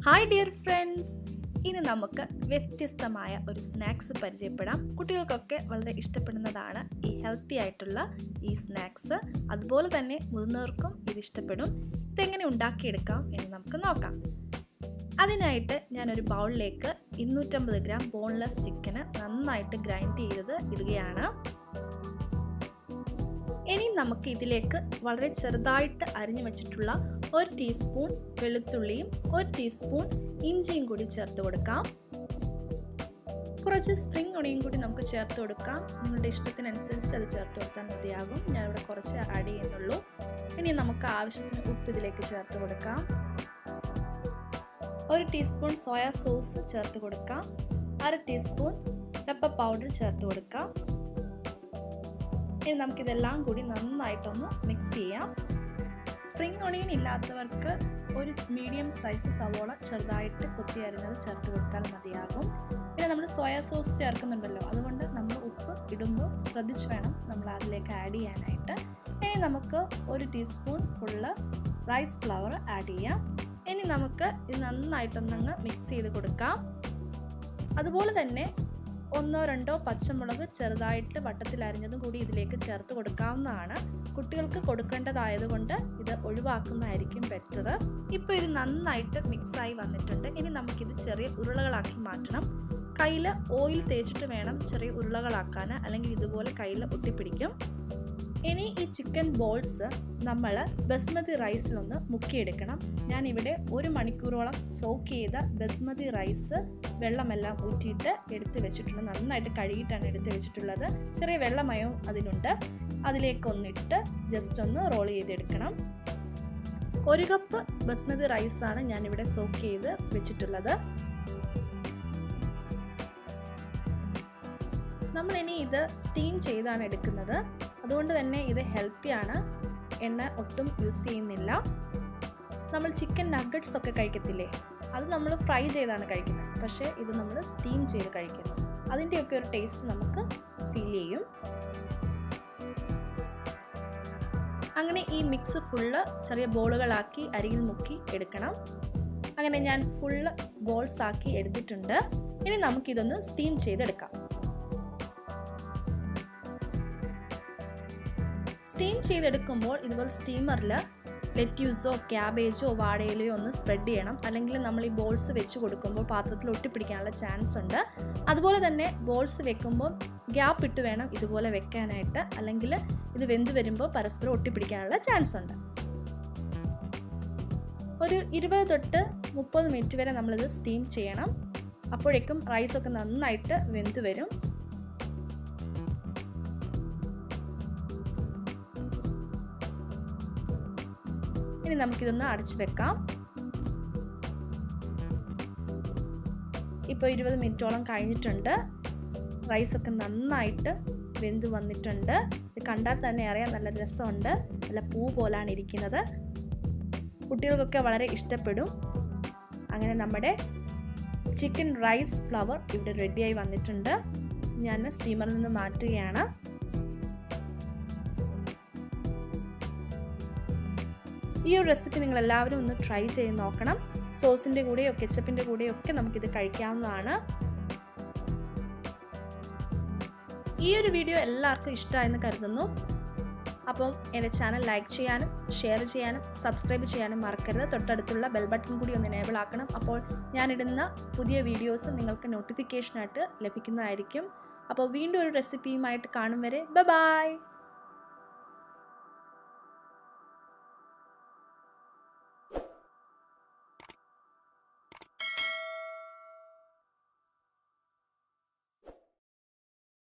hi dear friends ഇനി നമുക്ക് വ്യത്യസ്തമായ ഒരു സ്നാക്സ് പരിചയപ്പെടാം കുട്ടികൾക്കൊക്കെ വളരെ ഇഷ്ടപ്പെടുന്നതാണ് ഈ ഹെൽത്തി ആയിട്ടുള്ള ഈ സ്നാക്സ് അതുപോലെ തന്നെ മുതിർന്നവർക്കും ഇത് ഇഷ്ടപ്പെടും ഇതെങ്ങനെ ഉണ്ടാക്കിയെടുക്കാം എന്ന് നമുക്ക് നോക്കാം അതിനായിട്ട് ഞാനൊരു ബൗളിലേക്ക് ഇരുന്നൂറ്റമ്പത് ഗ്രാം ബോൺലെസ് ചിക്കന് നന്നായിട്ട് ഗ്രൈൻഡ് ചെയ്തത് ഇടുകയാണ് ഇനി നമുക്ക് ഇതിലേക്ക് വളരെ ചെറുതായിട്ട് അരിഞ്ഞു വെച്ചിട്ടുള്ള ഒരു ടീസ്പൂൺ വെളുത്തുള്ളിയും ഒരു ടീസ്പൂൺ ഇഞ്ചിയും കൂടി ചേർത്ത് കൊടുക്കാം കുറച്ച് സ്പ്രിംഗ് ഒണിയും കൂടി നമുക്ക് ചേർത്ത് കൊടുക്കാം നിങ്ങളുടെ ഇഷ്ടത്തിനനുസരിച്ച് അത് ചേർത്ത് കൊടുത്താൽ മതിയാകും ഞാനിവിടെ കുറച്ച് ആഡ് ചെയ്യുന്നുള്ളൂ ഇനി നമുക്ക് ആവശ്യത്തിന് ഉപ്പ് ഇതിലേക്ക് ചേർത്ത് കൊടുക്കാം ഒരു ടീസ്പൂൺ സോയാ സോസ് ചേർത്ത് കൊടുക്കാം അര ടീസ്പൂൺ പെപ്പർ പൗഡർ ചേർത്ത് കൊടുക്കാം ഇനി നമുക്കിതെല്ലാം കൂടി നന്നായിട്ടൊന്ന് മിക്സ് ചെയ്യാം സ്പ്രിംഗ് ഒണിയൻ ഇല്ലാത്തവർക്ക് ഒരു മീഡിയം സൈസ് സവോള ചെറുതായിട്ട് കൊത്തി അരിഞ്ഞത് ചേർത്ത് കൊടുത്താൽ മതിയാകും പിന്നെ നമ്മൾ സോയാ സോസ് ചേർക്കുന്നുണ്ടല്ലോ അതുകൊണ്ട് നമ്മൾ ഉപ്പ് ഇടുമ്പോൾ ശ്രദ്ധിച്ച് വേണം നമ്മൾ അതിലേക്ക് ആഡ് ചെയ്യാനായിട്ട് ഇനി നമുക്ക് ഒരു teaspoon full rice flour add ചെയ്യാം ഇനി നമുക്ക് ഇത് നന്നായിട്ടൊന്നങ്ങ് മിക്സ് ചെയ്ത് കൊടുക്കാം അതുപോലെ തന്നെ ഒന്നോ രണ്ടോ പച്ചമുളക് ചെറുതായിട്ട് വട്ടത്തിൽ അരിഞ്ഞതും കൂടി ഇതിലേക്ക് ചേർത്ത് കൊടുക്കാവുന്നതാണ് കുട്ടികൾക്ക് കൊടുക്കേണ്ടതായതുകൊണ്ട് ഇത് ഒഴിവാക്കുന്നതായിരിക്കും ബെറ്റർ ഇപ്പോൾ ഇത് നന്നായിട്ട് മിക്സായി വന്നിട്ടുണ്ട് ഇനി നമുക്കിത് ചെറിയ ഉരുളകളാക്കി മാറ്റണം കയ്യിൽ ഓയിൽ തേച്ചിട്ട് വേണം ചെറിയ ഉരുളകളാക്കാൻ അല്ലെങ്കിൽ ഇതുപോലെ കയ്യിൽ ഒട്ടിപ്പിടിക്കും ഇനി ഈ ചിക്കൻ ബോൾസ് നമ്മൾ ബസ്മതി റൈസിലൊന്ന് മുക്കിയെടുക്കണം ഞാനിവിടെ ഒരു മണിക്കൂറോളം സോക്ക് ചെയ്ത ബസ്മതി റൈസ് വെള്ളമെല്ലാം ഊറ്റിയിട്ട് എടുത്ത് വെച്ചിട്ടുണ്ട് നന്നായിട്ട് കഴുകിയിട്ടാണ് എടുത്ത് വെച്ചിട്ടുള്ളത് ചെറിയ വെള്ളമയവും അതിനുണ്ട് അതിലേക്കൊന്നിട്ട് ജസ്റ്റ് ഒന്ന് റോൾ ചെയ്തെടുക്കണം ഒരു കപ്പ് ബസ്മതി റൈസാണ് ഞാനിവിടെ സോക്ക് ചെയ്ത് വെച്ചിട്ടുള്ളത് നമ്മളിനി ഇത് സ്റ്റീം ചെയ്താണ് എടുക്കുന്നത് അതുകൊണ്ട് തന്നെ ഇത് ഹെൽത്തിയാണ് എണ്ണ ഒട്ടും യൂസ് ചെയ്യുന്നില്ല നമ്മൾ ചിക്കൻ നഗറ്റ്സ് ഒക്കെ കഴിക്കത്തില്ലേ അത് നമ്മൾ ഫ്രൈ ചെയ്താണ് കഴിക്കുന്നത് പക്ഷേ ഇത് നമ്മൾ സ്റ്റീം ചെയ്ത് കഴിക്കുന്നു അതിൻ്റെയൊക്കെ ഒരു ടേസ്റ്റ് നമുക്ക് ഫീൽ ചെയ്യും അങ്ങനെ ഈ മിക്സ് ഫുള്ള് ചെറിയ ബോളുകളാക്കി അരിയിൽ മുക്കി എടുക്കണം അങ്ങനെ ഞാൻ ഫുള്ള് ബോൾസ് ആക്കി എടുത്തിട്ടുണ്ട് ഇനി നമുക്കിതൊന്ന് സ്റ്റീം ചെയ്തെടുക്കാം സ്റ്റീം ചെയ്തെടുക്കുമ്പോൾ ഇതുപോലെ സ്റ്റീമറിൽ ലെറ്റ്യൂസോ ക്യാബേജോ വാഴയിലയോ ഒന്ന് സ്പ്രെഡ് ചെയ്യണം അല്ലെങ്കിൽ നമ്മൾ ഈ ബോൾസ് വെച്ച് കൊടുക്കുമ്പോൾ പാത്രത്തിൽ ഒട്ടിപ്പിടിക്കാനുള്ള ചാൻസ് ഉണ്ട് അതുപോലെ തന്നെ ബോൾസ് വെക്കുമ്പോൾ ഗ്യാപ്പ് ഇട്ട് വേണം ഇതുപോലെ വെക്കാനായിട്ട് അല്ലെങ്കിൽ ഇത് വെന്ത് വരുമ്പോൾ പരസ്പരം ഒട്ടിപ്പിടിക്കാനുള്ള ചാൻസ് ഉണ്ട് ഒരു ഇരുപത് തൊട്ട് മുപ്പത് മിനിറ്റ് വരെ നമ്മളിത് സ്റ്റീം ചെയ്യണം അപ്പോഴേക്കും റൈസൊക്കെ നന്നായിട്ട് വെന്ത് വരും ഇനി നമുക്കിതൊന്ന് അടച്ചു വെക്കാം ഇപ്പോൾ ഇരുപത് മിനിറ്റോളം കഴിഞ്ഞിട്ടുണ്ട് റൈസൊക്കെ നന്നായിട്ട് വെന്ത് വന്നിട്ടുണ്ട് ഇത് കണ്ടാൽ തന്നെ അറിയാം നല്ല രസമുണ്ട് നല്ല പൂ പോലാണ് ഇരിക്കുന്നത് കുട്ടികൾക്കൊക്കെ വളരെ ഇഷ്ടപ്പെടും അങ്ങനെ നമ്മുടെ ചിക്കൻ റൈസ് ഫ്ലവർ ഇവിടെ റെഡിയായി വന്നിട്ടുണ്ട് ഞാൻ സ്റ്റീമറിൽ നിന്ന് മാറ്റുകയാണ് ഈ ഒരു റെസിപ്പി നിങ്ങൾ എല്ലാവരും ഒന്ന് ട്രൈ ചെയ്ത് നോക്കണം സോസിൻ്റെ കൂടെയോ കെച്ചപ്പിൻ്റെ കൂടെയോ ഒക്കെ നമുക്കിത് കഴിക്കാവുന്നതാണ് ഈ ഒരു വീഡിയോ എല്ലാവർക്കും ഇഷ്ടമായെന്ന് കരുതുന്നു അപ്പം എൻ്റെ ചാനൽ ലൈക്ക് ചെയ്യാനും ഷെയർ ചെയ്യാനും സബ്സ്ക്രൈബ് ചെയ്യാനും മറക്കരുത് തൊട്ടടുത്തുള്ള ബെൽ ബട്ടൺ കൂടി ഒന്ന് എനേബിൾ ആക്കണം അപ്പോൾ ഞാനിടുന്ന പുതിയ വീഡിയോസ് നിങ്ങൾക്ക് നോട്ടിഫിക്കേഷനായിട്ട് ലഭിക്കുന്നതായിരിക്കും അപ്പോൾ വീണ്ടും ഒരു റെസിപ്പിയുമായിട്ട് കാണും വരെ ബൈ